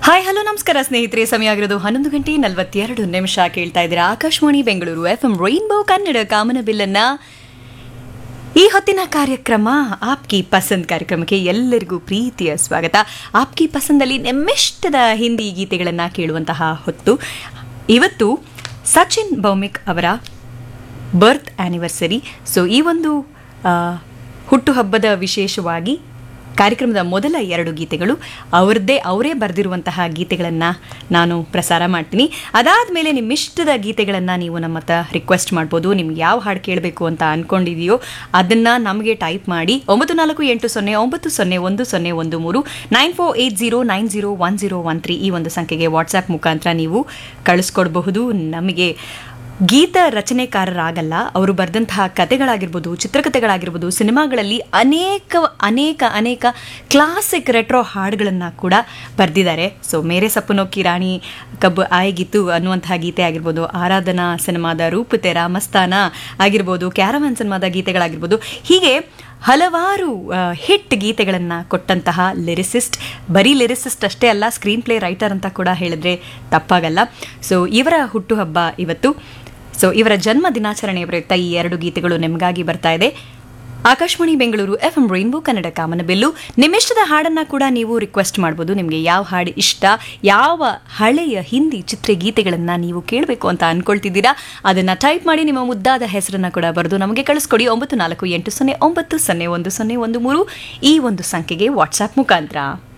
hi hello ನಮಸ್ಕಾರ ಸ್ನೇಹಿತರೆ ಸಮಯ ಆಗಿರೋದು ಹನ್ನೊಂದು ಗಂಟೆ ನಲವತ್ತೆರಡು ನಿಮಿಷ ಕೇಳ್ತಾ ಇದ್ದೀರಾ Akashvani Bengaluru F M rainbow Kannada ಕಾಮನಬಿಲ್ಲನ್ನ ಈ ಹೊತ್ತಿನ ಕಾರ್ಯಕ್ರಮ ಆಪ್ಕಿ ಪಸಂದ್ ಕಾರ್ಯಕ್ರಮಕ್ಕೆ ಎಲ್ಲರಿಗೂ ಪ್ರೀತಿಯ ಸ್ವಾಗತ ಆಪ್ಕಿ ಪಸಂದಲ್ಲಿ ನೆಮ್ಮಿಷ್ಟದ ಹಿಂದಿ ಗೀತೆಗಳನ್ನು ಕೇಳುವಂತಹ ಹೊತ್ತು ಇವತ್ತು ಸಚಿನ್ ಭೌಮಿಕ್ ಅವರ ಬರ್ತ್ ಆ್ಯನಿವರ್ಸರಿ ಸೊ ಈ ಒಂದು ಆ, ಹುಟ್ಟುಹಬ್ಬದ ವಿಶೇಷವಾಗಿ ಕಾರ್ಯಕ್ರಮದ ಮೊದಲ ಎರಡು ಗೀತೆಗಳು ಅವರದ್ದೇ ಅವರೇ ಬರೆದಿರುವಂತಹ ಗೀತೆಗಳನ್ನು ನಾನು ಪ್ರಸಾರ ಮಾಡ್ತೀನಿ ಅದಾದಮೇಲೆ ನಿಮ್ಮಿಷ್ಟದ ಗೀತೆಗಳನ್ನು ನೀವು ನಮ್ಮ ಹತ್ರ ರಿಕ್ವೆಸ್ಟ್ ಮಾಡ್ಬೋದು ನಿಮ್ಗೆ ಯಾವ ಹಾಡು ಕೇಳಬೇಕು ಅಂತ ಅಂದ್ಕೊಂಡಿದೆಯೋ ಅದನ್ನು ನಮಗೆ ಟೈಪ್ ಮಾಡಿ ಒಂಬತ್ತು ನಾಲ್ಕು ಎಂಟು ಸೊನ್ನೆ ಒಂಬತ್ತು ಸೊನ್ನೆ ಒಂದು ಸೊನ್ನೆ ಒಂದು ಮೂರು nine four eight zero nine zero one zero one three ಈ ಒಂದು ಸಂಖ್ಯೆಗೆ ವಾಟ್ಸ್ಆ್ಯಪ್ ಮುಖಾಂತರ ನೀವು ಕಳಿಸ್ಕೊಡ್ಬಹುದು ನಮಗೆ ಗೀತ ರಚನೆಕಾರರಾಗಲ್ಲ ಅವರು ಬರೆದಂತಹ ಕತೆಗಳಾಗಿರ್ಬೋದು ಚಿತ್ರಕಥೆಗಳಾಗಿರ್ಬೋದು ಸಿನಿಮಾಗಳಲ್ಲಿ ಅನೇಕ ಅನೇಕ ಅನೇಕ ಕ್ಲಾಸಿಕ್ ರೆಟ್ರೋ ಹಾಡುಗಳನ್ನು ಕೂಡ ಬರೆದಿದ್ದಾರೆ ಸೊ ಮೇರೆ ಸಪ್ಪನೋ ಕಿರಾಣಿ ಕಬ್ಬು ಆಯ್ಗಿತ್ತು ಅನ್ನುವಂತಹ ಗೀತೆ ಆಗಿರ್ಬೋದು ಆರಾಧನಾ ಸಿನಿಮಾದ ರೂಪ ತೆರ ಮಸ್ತಾನ ಆಗಿರ್ಬೋದು ಕ್ಯಾರವನ್ ಸಿನಿಮಾದ ಗೀತೆಗಳಾಗಿರ್ಬೋದು ಹೀಗೆ ಹಲವಾರು ಹಿಟ್ ಗೀತೆಗಳನ್ನು ಕೊಟ್ಟಂತಹ ಲಿರಿಸಿಸ್ಟ್ ಬರೀ ಲಿರಿಸಿಸ್ಟ್ ಅಷ್ಟೇ ಅಲ್ಲ ಸ್ಕ್ರೀನ್ ಪ್ಲೇ ರೈಟರ್ ಅಂತ ಕೂಡ ಹೇಳಿದ್ರೆ ತಪ್ಪಾಗಲ್ಲ ಸೊ ಇವರ ಹುಟ್ಟುಹಬ್ಬ ಇವತ್ತು ಸೊ ಇವರ ಜನ್ಮ ದಿನಾಚರಣೆಯ ಪ್ರಯುಕ್ತ ಈ ಎರಡು ಗೀತೆಗಳು ನಿಮಗಾಗಿ ಬರ್ತಾ ಇದೆ Akashvani Bengaluru F M rainbow Kannada ಕಾಮನಬಿಲ್ಲು ನಿಮ್ಮಿಷ್ಟದ ಹಾಡನ್ನ ಕೂಡ ನೀವು ರಿಕ್ವೆಸ್ಟ್ ಮಾಡ್ಬೋದು ನಿಮಗೆ ಯಾವ ಹಾಡು ಇಷ್ಟ ಯಾವ ಹಳೆಯ ಹಿಂದಿ ಚಿತ್ರಗೀತೆಗಳನ್ನು ನೀವು ಕೇಳಬೇಕು ಅಂತ ಅನ್ಕೊಳ್ತಿದ್ದೀರಾ ಅದನ್ನ ಟೈಪ್ ಮಾಡಿ ನಿಮ್ಮ ಮುದ್ದಾದ ಹೆಸರನ್ನ ಕೂಡ ಬರೆದು ನಮಗೆ ಕಳಿಸ್ಕೊಡಿ ಒಂಬತ್ತು ನಾಲ್ಕು ಎಂಟು ಸೊನ್ನೆ ಒಂಬತ್ತು ಸೊನ್ನೆ ಒಂದು ಸೊನ್ನೆ ಒಂದು ಮೂರು ಈ ಒಂದು ಸಂಖ್ಯೆಗೆ ವಾಟ್ಸ್ಆ್ಯಪ್ ಮುಖಾಂತರ